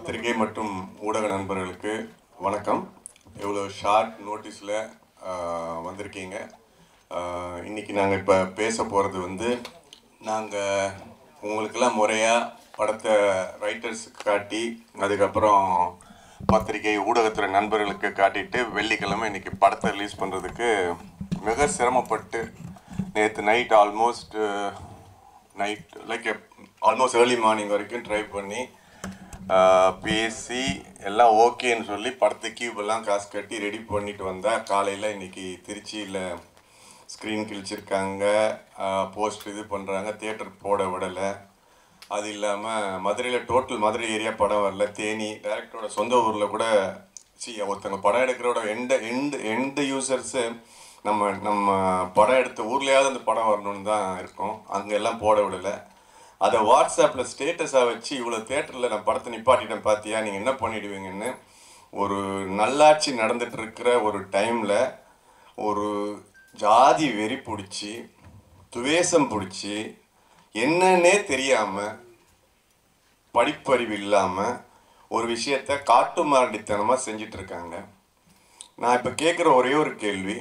பத்திரிகை மற்றும் ஊடக நண்பர்களுக்கு வணக்கம் இவ்வளோ ஷார்ட் நோட்டீஸில் வந்திருக்கீங்க ஆஹ், இன்னைக்கு நாங்கள் இப்போ பேச போகிறது வந்து நாங்கள் உங்களுக்கெல்லாம் முறையாக படத்தை ரைட்டர்ஸுக்கு காட்டி அதுக்கப்புறம் பத்திரிகை ஊடகத்துறை நண்பர்களுக்கு காட்டிட்டு வெள்ளிக்கிழமை இன்னைக்கு படத்தை ரிலீஸ் பண்ணுறதுக்கு மிக சிரமப்பட்டு நேற்று night almost night like almost early morning வரைக்கும் ட்ரை பண்ணி ஆஹ், பேசி எல்லாம் ஓகேன்னு சொல்லி படத்து கியூப் எல்லாம் காசு கட்டி ரெடி பண்ணிட்டு வந்தேன் காலையில் இன்னைக்கு திருச்சியில் ஸ்க்ரீன் கிழிச்சிருக்காங்க போஸ்ட் இது பண்ணுறாங்க தியேட்டர் போட விடலை அது இல்லாமல் மதுரையில் டோட்டல் மதுரை ஏரியா படம் வரல தேனி டேரக்டரோட சொந்த ஊரில் கூட சி ஒருத்தவங்க படம் எடுக்கிறோட எந்த எந்த எந்த யூசர்ஸு நம்ம நம்ம படம் எடுத்த ஊர்லேயாவது அந்த படம் வரணும்னு தான் இருக்கும் அங்கே எல்லாம் போட விடலை அதை வாட்ஸ்அப்பில் ஸ்டேட்டஸாக வச்சு இவ்வளோ தேட்டரில் நான் படத்தை நிப்பாட்டிட்டேன் பார்த்தியா நீங்கள் என்ன பண்ணிடுவீங்கன்னு ஒரு நல்லாட்சி நடந்துட்டு இருக்கிற ஒரு டைமில் ஒரு ஜாதி வெறி பிடிச்சி துவேஷம் பிடிச்சி என்னன்னே தெரியாமல் படிப்பறிவு இல்லாமல் ஒரு விஷயத்த காட்டு மாரடித்தனமாக செஞ்சிட்டு இருக்காங்க நான் இப்போ கேட்குற ஒரே ஒரு கேள்வி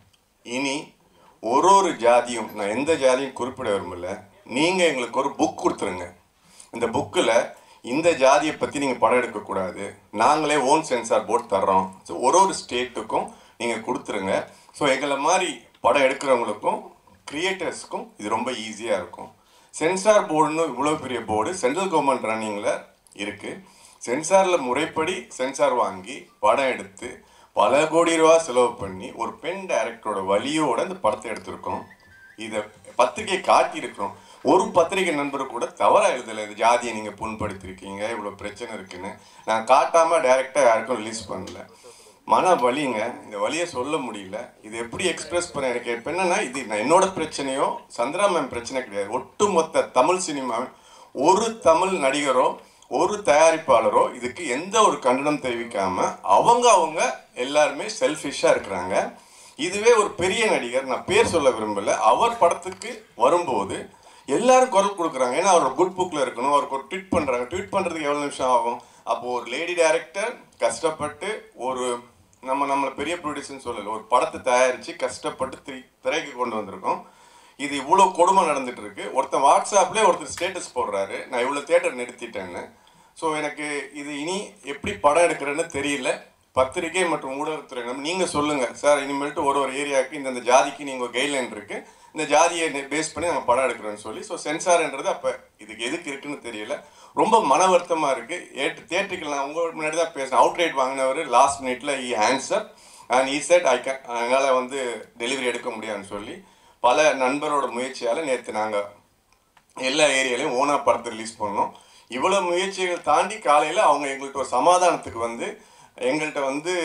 இனி ஒரு ஒரு ஜாதியும் நான் எந்த ஜாதியும் குறிப்பிட விரும்பல நீங்கள் எங்களுக்கு ஒரு புக் கொடுத்துருங்க இந்த புக்கில் இந்த ஜாதியை பற்றி நீங்கள் படம் எடுக்கக்கூடாது நாங்களே ஓன் சென்சார் போர்டு தர்றோம் ஸோ ஒரு ஒரு ஸ்டேட்டுக்கும் நீங்கள் கொடுத்துருங்க ஸோ எங்களை மாதிரி படம் எடுக்கிறவங்களுக்கும் கிரியேட்டர்ஸ்க்கும் இது ரொம்ப ஈஸியாக இருக்கும் சென்சார் போர்டுன்னு இவ்வளோ பெரிய போர்டு சென்ட்ரல் கவர்மெண்ட் ரன்னிங்கில் இருக்குது சென்சாரில் முறைப்படி சென்சார் வாங்கி படம் எடுத்து பல கோடி ரூபா செலவு பண்ணி ஒரு பெண் டைரக்டரோட வழியோட இந்த படத்தை எடுத்திருக்கோம் இதை பத்திரிகை காட்டியிருக்கிறோம் ஒரு பத்திரிகை நண்பர் கூட தவறாக எழுதலை இந்த ஜாதியை நீங்கள் புண்படுத்திருக்கீங்க இவ்வளோ பிரச்சனை இருக்குன்னு நான் காட்டாமல் டைரெக்டாக யாருக்கும் ரிலீஸ் பண்ணல மன வலிங்க இந்த வலியை சொல்ல முடியல இது எப்படி எக்ஸ்பிரஸ் பண்ண எனக்கு இப்போ என்னன்னா இது நான் என்னோட பிரச்சனையோ சந்திரா மேம் பிரச்சனை கிடையாது ஒட்டுமொத்த தமிழ் சினிமாவின் ஒரு தமிழ் நடிகரோ ஒரு தயாரிப்பாளரோ இதுக்கு எந்த ஒரு கண்டனம் தெரிவிக்காம அவங்க அவங்க எல்லாருமே செல்ஃபிஷாக இருக்கிறாங்க இதுவே ஒரு பெரிய நடிகர் நான் பேர் சொல்ல விரும்பல அவர் படத்துக்கு வரும்போது எல்லாரும் குரல் கொடுக்குறாங்க ஏன்னா அவர் குட் புக்கில் இருக்கணும் அவருக்கு ஒரு ட்வீட் பண்ணுறாங்க ட்வீட் பண்ணுறதுக்கு எவ்வளோ நிமிஷம் ஆகும் அப்போது ஒரு லேடி டைரக்டர் கஷ்டப்பட்டு ஒரு நம்ம நம்மளை பெரிய ப்ரொடியூசர்னு சொல்லலை ஒரு படத்தை தயாரித்து கஷ்டப்பட்டு திரை திரைக்கு கொண்டு வந்திருக்கோம் இது இவ்வளோ கொடுமை நடந்துட்டு இருக்கு ஒருத்தன் வாட்ஸ்அப்லேயே ஒருத்தர் ஸ்டேட்டஸ் போடுறாரு நான் இவ்வளோ தேட்டர் நிறுத்திட்டேன்னு ஸோ எனக்கு இது இனி எப்படி படம் எடுக்கிறேன்னு தெரியல பத்திரிகை மற்றும் ஊடகத்துறை நம்ம நீங்கள் சொல்லுங்கள் சார் இனிமேல்ட்டு ஒரு ஒரு ஏரியாவுக்கு இந்தந்த ஜாதிக்கு நீங்கள் கைட்லைன் இருக்குது இந்த ஜாதியை பேஸ் பண்ணி நாங்கள் படம் எடுக்கிறோன்னு சொல்லி ஸோ சென்சார்ன்றது அப்போ இதுக்கு எதுக்கு இருக்குன்னு தெரியல ரொம்ப மன வருத்தமாக இருக்குது ஏட்டு தேட்டருக்கு நான் உங்கள் முன்னாடி தான் பேசினேன் அவுட் ரைட் வாங்கினவர் லாஸ்ட் மினிட்ல he answer and he said I can என்னால் வந்து டெலிவரி எடுக்க முடியாதுன்னு சொல்லி பல நண்பரோட முயற்சியால் நேற்று நாங்கள் எல்லா ஏரியாலையும் ஓனா படத்தை ரிலீஸ் பண்ணோம் இவ்வளோ முயற்சிகள் தாண்டி காலையில் அவங்க எங்கள்கிட்ட ஒரு சமாதானத்துக்கு வந்து எங்கள்கிட்ட வந்து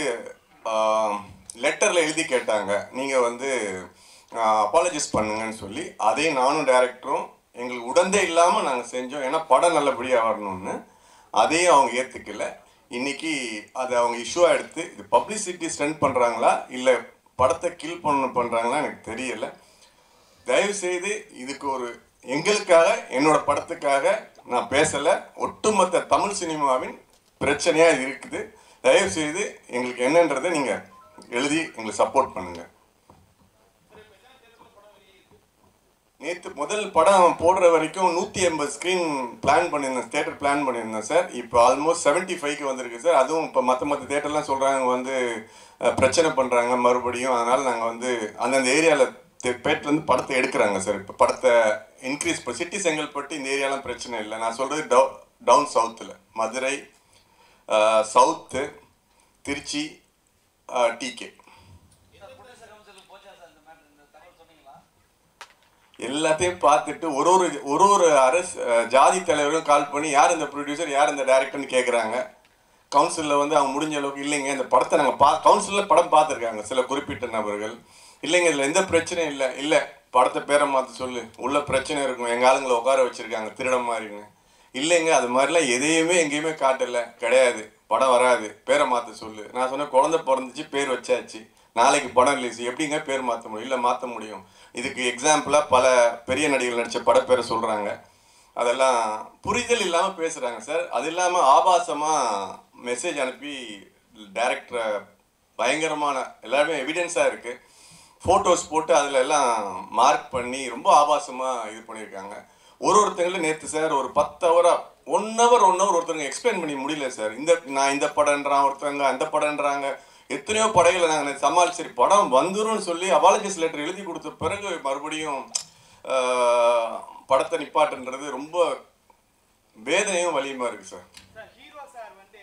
லெட்டரில் எழுதி கேட்டாங்க நீங்கள் வந்து அப்பாலஜிஸ் பண்ணுங்கன்னு சொல்லி அதையும் நானும் டேரக்டரும் எங்களுக்கு உடந்தே இல்லாமல் நாங்கள் செஞ்சோம் ஏன்னா படம் நல்லபடியாக வரணும்னு அதையும் அவங்க ஏற்றுக்கல இன்னைக்கு அதை அவங்க இஷ்யூவாக எடுத்து இது பப்ளிசிட்டி ஸ்டென்ட் பண்ணுறாங்களா இல்லை படத்தை கில் பண்ண பண்ணுறாங்களா எனக்கு தெரியல தயவு செய்து இதுக்கு ஒரு எங்களுக்காக என்னோட படத்துக்காக நான் பேசலை ஒட்டுமொத்த தமிழ் சினிமாவின் பிரச்சனையாக இது இருக்குது தயவு செய்து எங்களுக்கு என்னன்றதை நீங்கள் எழுதி எங்களுக்கு சப்போர்ட் பண்ணுங்க நேற்று முதல் படம் போடுற வரைக்கும் நூற்றி எண்பது ஸ்க்ரீன் பிளான் பண்ணியிருந்தேன் தேட்டர் பிளான் பண்ணியிருந்தேன் சார் இப்போ ஆல்மோஸ்ட் செவன்ட்டி ஃபைவ்க்கு வந்திருக்கு சார் அதுவும் இப்போ மற்ற மற்ற தேட்டர்லாம் சொல்கிறாங்க வந்து அஹ், பிரச்சனை பண்ணுறாங்க மறுபடியும் அதனால் நாங்கள் வந்து அந்தந்த ஏரியாவில் பேட்லேருந்து படத்தை எடுக்கிறாங்க சார் இப்போ படத்தை இன்க்ரீஸ் பண்ணி சிட்டி செங்கல்பட்டு இந்த ஏரியாலாம் பிரச்சனை இல்லை நான் சொல்கிறது டவு டவுன் சவுத்தில் மதுரை சவுத்து திருச்சி டிகே எல்லாத்தையும் பார்த்துட்டு ஒரு ஒரு ஒரு ஒரு அரசு அஹ், ஜாதி தலைவரும் கால் பண்ணி யார் இந்த ப்ரொடியூசர் யார் இந்த டைரக்டர்னு கேட்குறாங்க கவுன்சிலில் வந்து அவங்க முடிஞ்ச அளவுக்கு இல்லைங்க இந்த படத்தை நாங்கள் பா கவுன்சிலில் படம் பார்த்துருக்காங்க சில குறிப்பிட்ட நபர்கள் இல்லைங்க இதில் எந்த பிரச்சனையும் இல்லை இல்லை படத்தை பேரை மாற்ற சொல்லு உள்ள பிரச்சனை இருக்கும் எங்கள் ஆளுங்களை உட்கார வச்சுருக்காங்க திருட மாதிரின்னு இல்லைங்க அது மாதிரிலாம் எதையுமே எங்கேயுமே காட்டல கிடையாது படம் வராது பேரை மாற்ற சொல்லு நான் சொன்னேன் குழந்தை பிறந்துச்சு பேர் வச்சாச்சு நாளைக்கு படம் ரிலீஸ் எப்படிங்க பேர் மாற்ற முடியும் இல்லை மாற்ற முடியும் இதுக்கு எக்ஸாம்பிளாக பல பெரிய நடிகர்கள் நடித்த படப்பேரை சொல்கிறாங்க அதெல்லாம் புரிதல் இல்லாமல் பேசுகிறாங்க சார் அது இல்லாமல் ஆபாசமாக மெசேஜ் அனுப்பி டேரக்டரை பயங்கரமான எல்லாருமே எவிடன்ஸாக இருக்குது ஃபோட்டோஸ் போட்டு அதில் எல்லாம் மார்க் பண்ணி ரொம்ப ஆபாசமாக இது பண்ணியிருக்காங்க ஒரு ஒருத்தங்களும் நேற்று சார் ஒரு பத்து ஹவராக ஒன் ஹவர் ஒன் ஹவர் ஒருத்தருங்க எக்ஸ்பிளைன் பண்ணி முடியல சார் இந்த நான் இந்த படம்ன்றான் ஒருத்தவங்க அந்த படம்ன்றாங்க எத்தனையோ படைகளை நாங்கள் சமாளிச்சு சரி படம் வந்துரும்னு சொல்லி அபாலஜிஸ் லெட்டர் எழுதி கொடுத்த பிறகு மறுபடியும் ஆஹ், படத்தை நிப்பாட்டுன்றது ரொம்ப வேதனையும் வலியுமா இருக்குது சார் சார் ஹீரோ சார் வந்து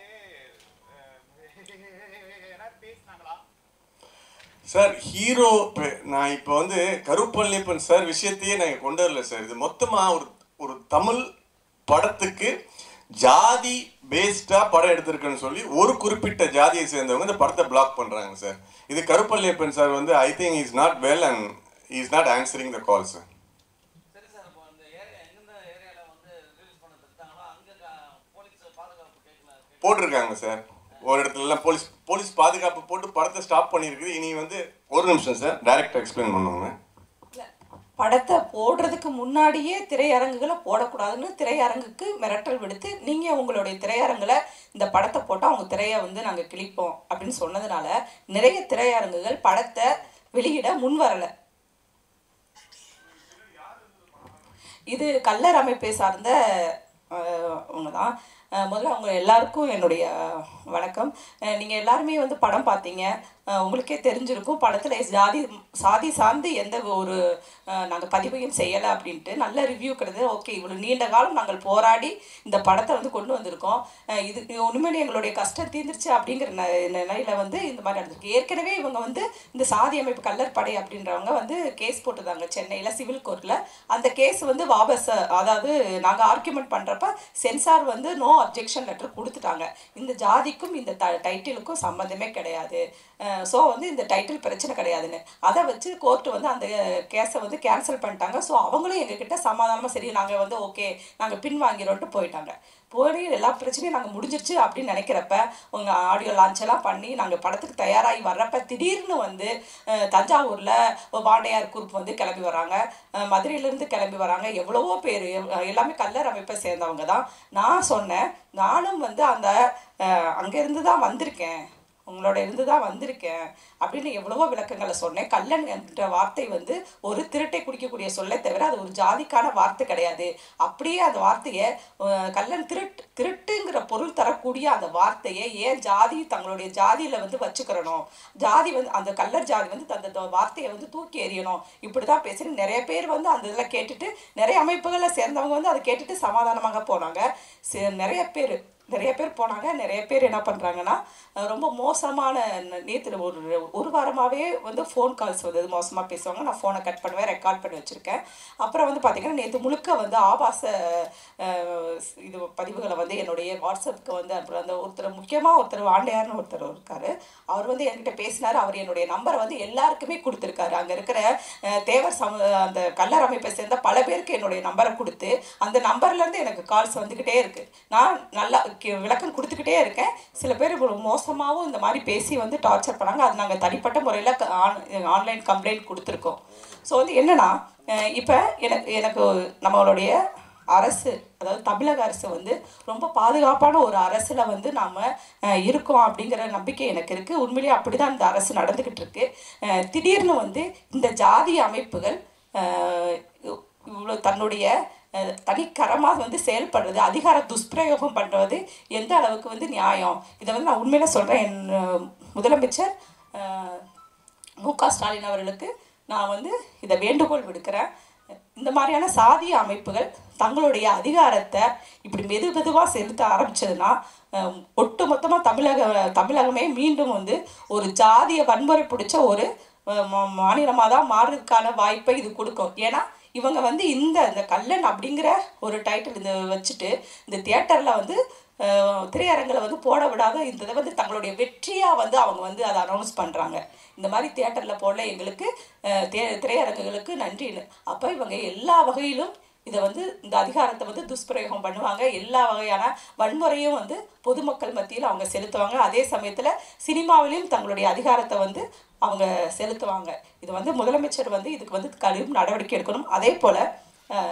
எல்லாரும் பேசினாங்களா சார் ஹீரோ பெ- நான் இப்போ வந்து கருப்பள்ளியப்பன் சார் விஷயத்தையே நான் கொண்டு வரல சார் இது மொத்தமாக ஒரு ஒரு தமிழ் படத்துக்கு ஜாதி பேஸ்டா படம் எடுத்திருக்குன்னு சொல்லி ஒரு குறிப்பிட்ட ஜாதியை சேர்ந்தவங்க இந்த படத்தை பிளாக் பண்றாங்க சார் இது கருப்பள்ளியப்பன் சார் வந்து I think is not well and is not answering the call sir சரி சார் இப்போ அந்த ஏரியா எந்தெந்த ஏரியாவில் வந்து ரிலீஸ் பண்ண தடுத்தாங்களோ அங்கே போலீஸ் பாதுகாப்பு கேட்கல போட்டிருக்காங்க சார் ஒரு இடத்துலலாம் போலீஸ் போலீஸ் பாதுகாப்பு போட்டு படத்தை ஸ்டாப் பண்ணியிருக்குது இனி வந்து ஒரு நிமிஷம் சார் டைரக்டாக எக்ஸ்பிளைன் பண்ணுவாங்க இல்ல, படத்தை போடுறதுக்கு முன்னாடியே திரையரங்குகளை போடக்கூடாதுன்னு திரையரங்குக்கு மிரட்டல் விடுத்து நீங்கள் உங்களுடைய திரையரங்குல இந்த படத்தை போட்டால் அவங்க திரையை வந்து நாங்கள் கிழிப்போம் அப்படின்னு சொன்னதுனால நிறைய திரையரங்குகள் படத்தை வெளியிட முன் வரலை இது கல்லர் அமைப்பை சார்ந்த அவங்க தான் முதல்ல அவங்க எல்லாருக்கும் என்னுடைய வணக்கம் நீங்கள் எல்லாருமே வந்து படம் பார்த்தீங்க அஹ், உங்களுக்கே தெரிஞ்சிருக்கும் படத்தில் ஜாதி சாதி சார்ந்து எந்த ஒரு நாங்கள் பதிவையும் செய்யலை அப்படின்ட்டு நல்ல ரிவ்யூ கிடையாது ஓகே இவ்வளோ நீண்ட காலம் நாங்கள் போராடி இந்த படத்தை வந்து கொண்டு வந்திருக்கோம் அஹ், இது உண்மையிலே எங்களுடைய கஷ்டம் தீர்ந்துருச்சு அப்படிங்கிற ந- நிலையில வந்து இந்த மாதிரி நடந்திருக்கு ஏற்கனவே இவங்க வந்து இந்த சாதி அமைப்பு கல்லர் படை அப்படின்றவங்க வந்து கேஸ் போட்டிருந்தாங்க சென்னையில் சிவில் கோர்ட்டில் அந்த கேஸ் வந்து வாபஸ் அதாவது நாங்கள் ஆர்கியூமெண்ட் பண்ணுறப்ப சென்சார் வந்து நோ அப்ஜெக்ஷன் லெட்டர் கொடுத்துட்டாங்க இந்த ஜாதிக்கும் இந்த ட டைட்டிலுக்கும் சம்மந்தமே கிடையாது ஸோ வந்து இந்த டைட்டில் பிரச்சனை கிடையாதுன்னு அதை வச்சு கோர்ட்டு வந்து அந்த கேஸை வந்து கேன்சல் பண்ணிட்டாங்க ஸோ அவங்களும் எங்ககிட்ட சமாதானமாக சரி நாங்கள் வந்து ஓகே நாங்கள் பின் வாங்கிறோன்ட்டு போயிட்டாங்க போய் எல்லா பிரச்சனையும் நாங்கள் முடிஞ்சிருச்சு அப்படின்னு நினைக்கிறப்ப உங்கள் ஆடியோ லான்ச் எல்லாம் பண்ணி நாங்கள் படத்துக்கு தயாராகி வர்றப்ப திடீர்னு வந்து அஹ், தஞ்சாவூரில் வாண்டையார் குரூப் வந்து கிளம்பி வராங்க அஹ், மதுரையிலேருந்து கிளம்பி வராங்க எவ்வளவோ பேர் எல்லாமே கல்லர் அமைப்பை சேர்ந்தவங்க தான் நான் சொன்னேன் நானும் வந்து அந்த அஹ், அங்கேருந்து தான் வந்திருக்கேன் உங்களோட இருந்து தான் வந்திருக்கேன் அப்படின்னு எவ்வளவோ விளக்கங்களை சொன்னேன் கல்லன் என்ற வார்த்தை வந்து ஒரு திருட்டை குடிக்கக்கூடிய சொல்லை தவிர அது ஒரு ஜாதிக்கான வார்த்தை கிடையாது அப்படியே அந்த வார்த்தையை அஹ், கல்லன் திருட்டு திருட்டுங்கிற பொருள் தரக்கூடிய அந்த வார்த்தையை ஏன் ஜாதி தங்களுடைய ஜாதியில் வந்து வச்சுக்கிறணும் ஜாதி வந்து அந்த கல்லர் ஜாதி வந்து அந்த த- வார்த்தையை வந்து தூக்கி எறியணும் இப்படி தான் பேசுன்னு நிறைய பேர் வந்து அந்த இதில் கேட்டுட்டு நிறைய அமைப்புகளை சேர்ந்தவங்க வந்து அதை கேட்டுட்டு சமாதானமாக போனாங்க சி- நிறைய பேர் நிறைய பேர் போனாங்க நிறைய பேர் என்ன பண்ணுறாங்கன்னா அஹ் ரொம்ப மோசமான நேற்று ஒரு ஒரு வாரமாகவே வந்து ஃபோன் கால்ஸ் வந்து மோசமாக பேசுவாங்க நான் ஃபோனை கட் பண்ணுவேன் ரெக்கார்ட் பண்ணி வச்சுருக்கேன் அப்புறம் வந்து பார்த்திங்கன்னா நேற்று முழுக்க வந்து ஆபாச அஹ், இது பதிவுகளை வந்து என்னுடைய வாட்ஸ்அப்புக்கு வந்து அப்புறம் அந்த ஒருத்தர் முக்கியமாக ஒருத்தர் வாண்டையார்னு ஒருத்தர் இருக்கார் அவர் வந்து என்கிட்ட பேசினார் அவர் என்னுடைய நம்பரை வந்து எல்லாருக்குமே கொடுத்துருக்காரு அங்கே இருக்கிற அஹ், தேவர் சம அந்த கல்லர் அமைப்பை சேர்ந்த பல பேருக்கு என்னுடைய நம்பரை கொடுத்து அந்த நம்பர்லேருந்து எனக்கு கால்ஸ் வந்துக்கிட்டே இருக்குது நான் நல்லா கி- விளக்கம் கொடுத்துக்கிட்டே இருக்கேன் சில பேர் இவ்வளவு மோசமாகவும் இந்த மாதிரி பேசி வந்து டார்ச்சர் பண்ணாங்க அது நாங்கள் தனிப்பட்ட முறையில் ஆன்லைன் கம்ப்ளைண்ட் கொடுத்துருக்கோம் ஸோ வந்து என்னன்னா இப்போ எனக்கு எனக்கு நம்மளுடைய அரசு அதாவது தமிழக அரசு வந்து ரொம்ப பாதுகாப்பான ஒரு அரசில் வந்து நாம் இருக்கோம் அப்படிங்கிற நம்பிக்கை எனக்கு இருக்குது உண்மையிலேயே அப்படி தான் இந்த அரசு நடந்துக்கிட்டு இருக்கு அஹ், திடீர்னு வந்து இந்த ஜாதி அமைப்புகள் அஹ், இவ்வளோ தன்னுடைய அஹ், தனிக்கரமாக வந்து செயல்படுறது அதிகார துஷ்பிரயோகம் பண்ணுறது எந்த அளவுக்கு வந்து நியாயம் இதை வந்து நான் உண்மையில சொல்கிறேன் என் அஹ், முதலமைச்சர் அஹ், மு க ஸ்டாலின் அவர்களுக்கு நான் வந்து இதை வேண்டுகோள் விடுக்கிறேன் இந்த மாதிரியான சாதிய அமைப்புகள் தங்களுடைய அதிகாரத்தை இப்படி மெது மெதுவாக செலுத்த ஆரம்பிச்சதுன்னா அஹ், ஒட்டுமொத்தமாக தமிழக தமிழகமே மீண்டும் வந்து ஒரு ஜாதிய வன்முறை பிடிச்ச ஒரு மாநிலமாக தான் மாறுறதுக்கான வாய்ப்பை இது கொடுக்கும் ஏன்னா இவங்க வந்து இந்த இந்த கல்லன் அப்படிங்கிற ஒரு டைட்டில் இந்த வச்சுட்டு இந்த தியேட்டரில் வந்து அஹ், திரையரங்கில் வந்து போட விடாத இந்த இதை வந்து தங்களுடைய வெற்றியாக வந்து அவங்க வந்து அதை அனௌன்ஸ் பண்ணுறாங்க இந்த மாதிரி தியேட்டரில் போடல எங்களுக்கு அஹ், தே திரையரங்குகளுக்கு நன்றின்னு அப்போ இவங்க எல்லா வகையிலும் இதை வந்து இந்த அதிகாரத்தை வந்து துஷ்பிரயோகம் பண்ணுவாங்க எல்லா வகையான வன்முறையும் வந்து பொதுமக்கள் மத்தியில் அவங்க செலுத்துவாங்க அதே சமயத்தில் சினிமாவிலையும் தங்களுடைய அதிகாரத்தை வந்து அவங்க செலுத்துவாங்க இது வந்து முதலமைச்சர் வந்து இதுக்கு வந்து கடும் நடவடிக்கை எடுக்கணும் அதே போல்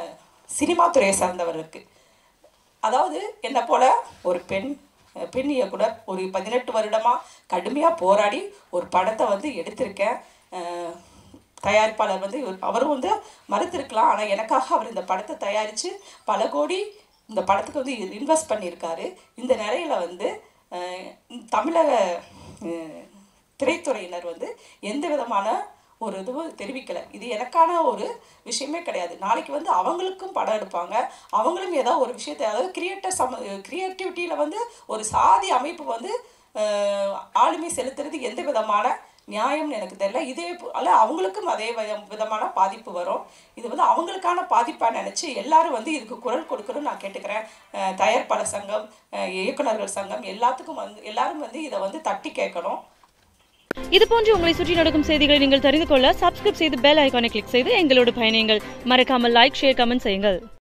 சினிமா துறையை சார்ந்தவருக்கு அதாவது என்னை போல ஒரு பெண் அஹ் பெண் இயக்குனர் ஒரு பதினெட்டு வருடமாக கடுமையாக போராடி ஒரு படத்தை வந்து எடுத்திருக்கேன் அஹ் தயாரிப்பாளர் வந்து இவர்- அவரும் வந்து மறுத்திருக்கலாம் ஆனால் எனக்காக அவர் இந்த படத்தை தயாரித்து பல கோடி இந்த படத்துக்கு வந்து இன்வெஸ்ட் பண்ணியிருக்காரு இந்த நிலையில் வந்து அஹ் தமிழக அஹ் திரைத்துறையினர் வந்து எந்த விதமான ஒரு இதுவும் தெரிவிக்கலை இது எனக்கான ஒரு விஷயமே கிடையாது நாளைக்கு வந்து அவங்களுக்கும் படம் எடுப்பாங்க அவங்களும் ஏதாவது ஒரு விஷயத்தை அதாவது கிரியேட்டர் சம கிரியேட்டிவிட்டியில் வந்து ஒரு சாதி அமைப்பு வந்து அஹ், ஆளுமை செலுத்துறது எந்த விதமான நியாயம்னு எனக்கு தெரியல இதே அல்ல அவங்களுக்கும் அதே வித- விதமான பாதிப்பு வரும் இது வந்து அவங்களுக்கான பாதிப்பாக நினச்சி எல்லாரும் வந்து இதுக்கு குரல் கொடுக்கணும்னு நான் கேட்டுக்கிறேன் அஹ், தயாரிப்பாளர் சங்கம் அஹ், இயக்குனர்கள் சங்கம் எல்லாத்துக்கும் வந்து எல்லாரும் வந்து இதை வந்து தட்டி கேட்கணும் இது போன்று உங்களை சுற்றி நடக்கும் செய்திகளை நீங்கள் தெரிந்து கொள்ள சப்ஸ்கிரைப் செய்து பெல் ஐகானை கிளிக் செய்து எங்களோடு பயணியுங்கள் மறக்காமல் லைக் ஷேர் கமெண்ட் செய்யுங்கள்